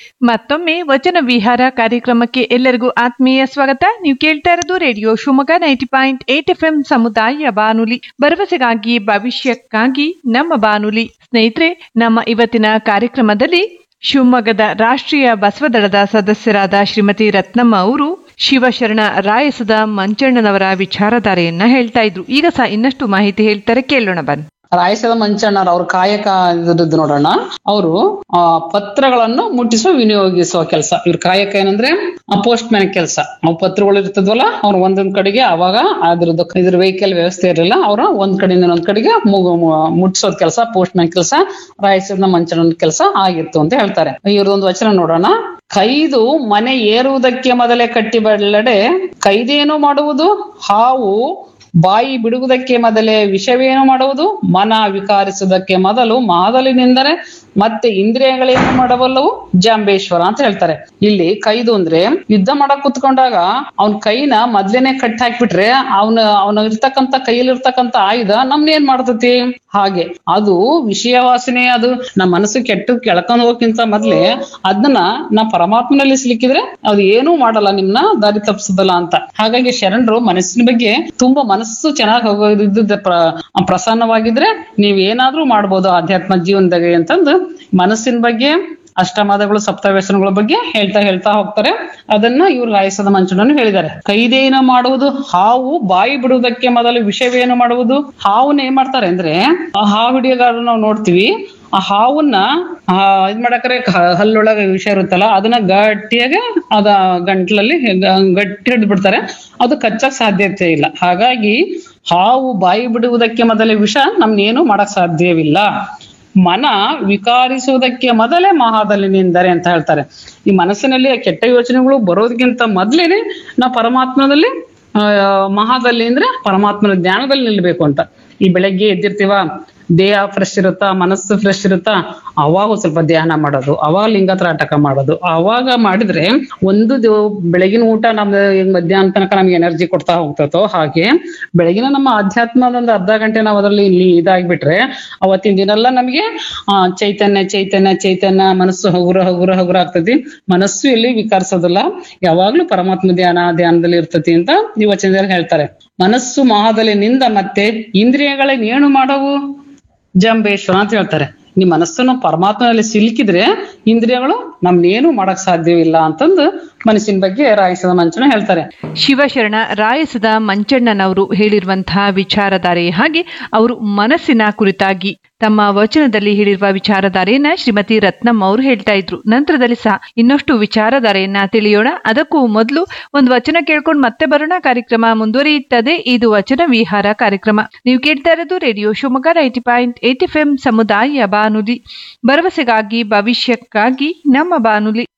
ಮತ್ತೊಮ್ಮೆ ವಚನ ವಿಹಾರ ಕಾರ್ಯಕ್ರಮಕ್ಕೆ ಎಲ್ಲರಿಗೂ ಆತ್ಮೀಯ ಸ್ವಾಗತ ನೀವು ಕೇಳ್ತಾ ಇರೋದು radio Shivamogga ninety point eight F M ಸಮುದಾಯ ಬಾನುಲಿ ಭರವಸೆಗಾಗಿ ಭವಿಷ್ಯಕ್ಕಾಗಿ ನಮ್ಮ ಬಾನುಲಿ ಸ್ನೇಹಿತರೆ ನಮ್ಮ ಇವತ್ತಿನ ಕಾರ್ಯಕ್ರಮದಲ್ಲಿ ಶಿವಮೊಗ್ಗದ ರಾಷ್ಟ್ರೀಯ ಬಸವದಳದ ಸದಸ್ಯರಾದ ಶ್ರೀಮತಿ ರತ್ನಮ್ಮ ಅವರು ಶಿವಶರಣ ರಾಯಸದ ಮಂಚಣ್ಣನವರ ವಿಚಾರಧಾರೆಯನ್ನ ಹೇಳ್ತಾ ಇದ್ರು ಈಗ ಸಹ ಇನ್ನಷ್ಟು ಮಾಹಿತಿ ಹೇಳ್ತಾರೆ ಕೇಳೋಣ ಬನ್ನಿ ರಾಯಸದ ಮಂಚಣ್ಣರ್ ಅವ್ರ ಕಾಯಕ ಇದ್ರದ್ದು ನೋಡೋಣ ಅವರು ಆ ಪತ್ರಗಳನ್ನು ಮುಟ್ಟಿಸುವ ವಿನಿಯೋಗಿಸುವ ಕೆಲಸ ಇವ್ರ ಕಾಯಕ ಏನಂದ್ರೆ ಪೋಸ್ಟ್ ಮ್ಯಾನ್ ಕೆಲಸ ಅವ್ ಪತ್ರಗಳು ಇರ್ತದ್ವಲ್ಲ ಅವ್ರು ಒಂದೊಂದ್ ಕಡೆಗೆ ಅವಾಗ ಅದ್ರದ್ದು ಇದ್ರ ವೆಹಿಕಲ್ ವ್ಯವಸ್ಥೆ ಇರಲಿಲ್ಲ ಅವ್ರು ಒಂದ್ ಕಡೆಯಿಂದ ಇನ್ನೊಂದ್ ಕಡೆಗೆ ಮುಗು- ಮು- ಮುಟ್ಟಿಸೋದ್ ಕೆಲಸ ಪೋಸ್ಟ್ ಮ್ಯಾನ್ ಕೆಲಸ ರಾಯಸದ ಮಂಚಣ್ಣನ ಕೆಲಸ ಆಗಿತ್ತು ಅಂತ ಹೇಳ್ತಾರೆ ಇವ್ರದೊಂದು ವಚನ ನೋಡೋಣ ಕೈದು ಮನೆ ಏರುವುದಕ್ಕೆ ಮೊದಲೇ ಕಟ್ಟಿ ಬಳ್ಳಡೆ ಕೈದೇನು ಮಾಡುವುದು ಹಾವು ಬಾಯಿ ಬಿಡುವುದಕ್ಕೆ ಮೊದಲೇ ವಿಷವೇನು ಮಾಡುವುದು ಮನ ವಿಕಾರಿಸುವುದಕ್ಕೆ ಮೊದಲು ಮಾದಲಿನಿಂದರೆ ಮತ್ತೆ ಇಂದ್ರಿಯಗಳೇನು ಮಾಡಬಲ್ಲವು ಜಾಂಬೇಶ್ವರ ಅಂತ ಹೇಳ್ತಾರೆ ಇಲ್ಲಿ ಕೈದು ಅಂದ್ರೆ ಯುದ್ಧ ಮಾಡಕ್ ಕುತ್ಕೊಂಡಾಗ ಅವನ್ ಕೈನ ಮೊದ್ಲೇನೆ ಕಟ್ಟಿ ಹಾಕ್ಬಿಟ್ರೆ ಅವನ ಅವನ ಇರ್ತಕ್ಕಂತ ಕೈಯಲ್ಲಿ ಇರ್ತಕ್ಕಂತ ಆಯುಧ ನಮ್ನ ಏನ್ ಮಾಡ್ತತಿ ಹಾಗೆ ಅದು ವಿಷಯ ವಾಸನೆ ಅದು ನಮ್ಮ ಮನಸ್ಸು ಕೆಟ್ಟು ಕೆಳ್ಕೊಂಡ್ ಹೋಗಕ್ಕಿಂತ ಮೊದ್ಲೇ ಅದನ್ನ ನಾ ಪರಮಾತ್ಮನಲ್ಲಿ ಸಿಲುಕಿದ್ರೆ ಅದು ಏನೂ ಮಾಡಲ್ಲ ನಿಮ್ನ ದಾರಿ ತಪ್ಪಿಸೋದಲ್ಲ ಅಂತ ಹಾಗಾಗಿ ಶರಣರು ಮನಸ್ಸಿನ ಬಗ್ಗೆ ತುಂಬಾ ಮನಸ್ಸು ಚೆನ್ನಾಗಿ ಹೋಗೋದಿದ್ದ ಪ್ರಸನ್ನವಾಗಿದ್ರೆ ನೀವ್ ಏನಾದ್ರೂ ಮಾಡ್ಬೋದು ಆಧ್ಯಾತ್ಮ ಜೀವನದಾಗೆ ಅಂತಂದು ಮನಸ್ಸಿನ ಬಗ್ಗೆ ಅಷ್ಟಮಾದಗಳು ಸಪ್ತವ್ಯಸನಗಳ ಬಗ್ಗೆ ಹೇಳ್ತಾ ಹೇಳ್ತಾ ಹೋಗ್ತಾರೆ ಅದನ್ನ ಇವ್ರು ರಾಯಸದ ಮಂಚನನ್ನು ಹೇಳಿದ್ದಾರೆ ಕೈದೇನ ಮಾಡುವುದು ಹಾವು ಬಾಯಿ ಬಿಡುವುದಕ್ಕೆ ಮೊದಲು ವಿಷಯವೇನು ಮಾಡುವುದು ಹಾವನ್ನ ಏನ್ ಮಾಡ್ತಾರೆ ಅಂದ್ರೆ ಆ ಹಾವು ಹಿಡಿಯೋಗಾರ ನಾವು ನೋಡ್ತೀವಿ ಆ ಹಾವನ್ನ ಆ ಇದ್ ಮಾಡಕ್ರೆ ಹ- ಹಲ್ಲೊಳಗೆ ವಿಷ ಇರುತ್ತಲ್ಲ ಅದನ್ನ ಗಟ್ಟಿಯಾಗಿ ಅದ ಗಂಟ್ಲಲ್ಲಿ ಗ- ಗಟ್ಟಿ ಹಿಡಿದು ಬಿಡ್ತಾರೆ ಅದು ಕಚ್ಚಕ್ ಸಾಧ್ಯತೆ ಇಲ್ಲ ಹಾಗಾಗಿ ಹಾವು ಬಾಯಿ ಬಿಡುವುದಕ್ಕೆ ಮೊದಲೇ ವಿಷ ನಮ್ನೇನು ಮಾಡಕ್ ಸಾಧ್ಯವಿಲ್ಲ ಮನ ವಿಕಾರಿಸುವುದಕ್ಕೆ ಮೊದಲೇ ಮಹಾದಲ್ಲಿನಿಂದರೆ ಅಂತ ಹೇಳ್ತಾರೆ ಈ ಮನಸ್ಸಿನಲ್ಲಿ ಕೆಟ್ಟ ಯೋಚನೆಗಳು ಬರೋದಕ್ಕಿಂತ ಮೊದ್ಲೇನೆ ನಾವು ಪರಮಾತ್ಮದಲ್ಲಿ ಆ ಮಹಾದಲ್ಲಿ ಅಂದ್ರೆ ಪರಮಾತ್ಮನ ಜ್ಞಾನದಲ್ಲಿ ನಿಲ್ಬೇಕು ಅಂತ ಈ ಬೆಳಗ್ಗೆ ಎದ್ದಿರ್ತೀವ ದೇಹ ಫ್ರೆಶ್ ಇರುತ್ತಾ ಮನಸ್ಸು ಫ್ರೆಶ್ ಇರುತ್ತಾ ಅವಾಗ ಒಂದ್ ಸ್ವಲ್ಪ ಧ್ಯಾನ ಮಾಡೋದು ಅವಾಗ ಲಿಂಗತ್ರಾಟಕ ಮಾಡೋದು ಅವಾಗ ಮಾಡಿದ್ರೆ ಒಂದು ದಿವ- ಬೆಳಗಿನ ಊಟ ನಮ್ದು ಹೆಂಗ್ ಮಧ್ಯಾಹ್ನ ತನಕ ನಮ್ಗೆ ಎನರ್ಜಿ ಕೊಡ್ತಾ ಹೋಗ್ತತೋ ಹಾಗೆ ಬೆಳಗಿನ ನಮ್ಮ ಅಧ್ಯಾತ್ಮದ ಒಂದು ಅರ್ಧ ಗಂಟೆ ನಾವು ಅದರಲ್ಲಿ ಇಲ್ಲಿ ಇದಾಗ್ಬಿಟ್ರೆ ಅವತ್ತಿನ ದಿನ ಎಲ್ಲ ನಮಗೆ ಆ ಚೈತನ್ಯ ಚೈತನ್ಯ ಚೈತನ್ಯ ಮನಸ್ಸು ಹಗುರ ಹಗುರ ಹಗುರ ಆಗ್ತತಿ ಮನಸ್ಸು ಎಲ್ಲಿ ವಿಕಾರಿಸೋದಿಲ್ಲ ಯಾವಾಗ್ಲೂ ಪರಮಾತ್ಮ ಧ್ಯಾನ ಧ್ಯಾನದಲ್ಲಿ ಇರ್ತತಿ ಅಂತ ಈ ವಚನದಲ್ಲಿ ಹೇಳ್ತಾರೆ ಮನಸ್ಸು ಮಹಾದಲ್ಲಿ ನಿಂದ ಮತ್ತೆ ಇಂದ್ರಿಯಗಳೇನು ಮಾಡವು ಜಂಬೇಶ್ವರ ಅಂತ ಹೇಳ್ತಾರೆ ನಿಮ್ ಮನಸ್ಸನ್ನು ಪರಮಾತ್ಮನಲ್ಲಿ ಸಿಲುಕಿದ್ರೆ ಇಂದ್ರಿಯಗಳು ನಮ್ನೇನು ಮಾಡಕ್ ಸಾಧ್ಯವಿಲ್ಲ ಅಂತಂದು ಮನಸ್ಸಿನ ಬಗ್ಗೆ ರಾಯಸದ ಮಂಚನ ಹೇಳ್ತಾರೆ ಶಿವಶರಣ ರಾಯಸದ ಮಂಚಣ್ಣನವರು ಹೇಳಿರುವಂತಹ ವಿಚಾರಧಾರೆ ಹಾಗೆ ಅವರು ಮನಸ್ಸಿನ ಕುರಿತಾಗಿ ತಮ್ಮ ವಚನದಲ್ಲಿ ಹೇಳಿರುವ ವಿಚಾರಧಾರೆಯನ್ನ ಶ್ರೀಮತಿ ರತ್ನಮ್ಮ ಅವರು ಹೇಳ್ತಾ ಇದ್ರು ನಂತರದಲ್ಲಿ ಸಹ ಇನ್ನಷ್ಟು ವಿಚಾರಧಾರೆಯನ್ನ ತಿಳಿಯೋಣ ಅದಕ್ಕೂ ಮೊದಲು ಒಂದು ವಚನ ಕೇಳ್ಕೊಂಡು ಮತ್ತೆ ಬರೋಣ ಕಾರ್ಯಕ್ರಮ ಮುಂದುವರಿಯುತ್ತದೆ ಇದು ವಚನ ವಿಹಾರ ಕಾರ್ಯಕ್ರಮ ನೀವು ಕೇಳ್ತಾ ಇರೋದು radio Shivamogga ninety point eight F M ಸಮುದಾಯ ಬಾನುಲಿ ಭರವಸೆಗಾಗಿ ಭವಿಷ್ಯಕ್ಕಾಗಿ ನಮ್ಮ ಬಾನುಲಿ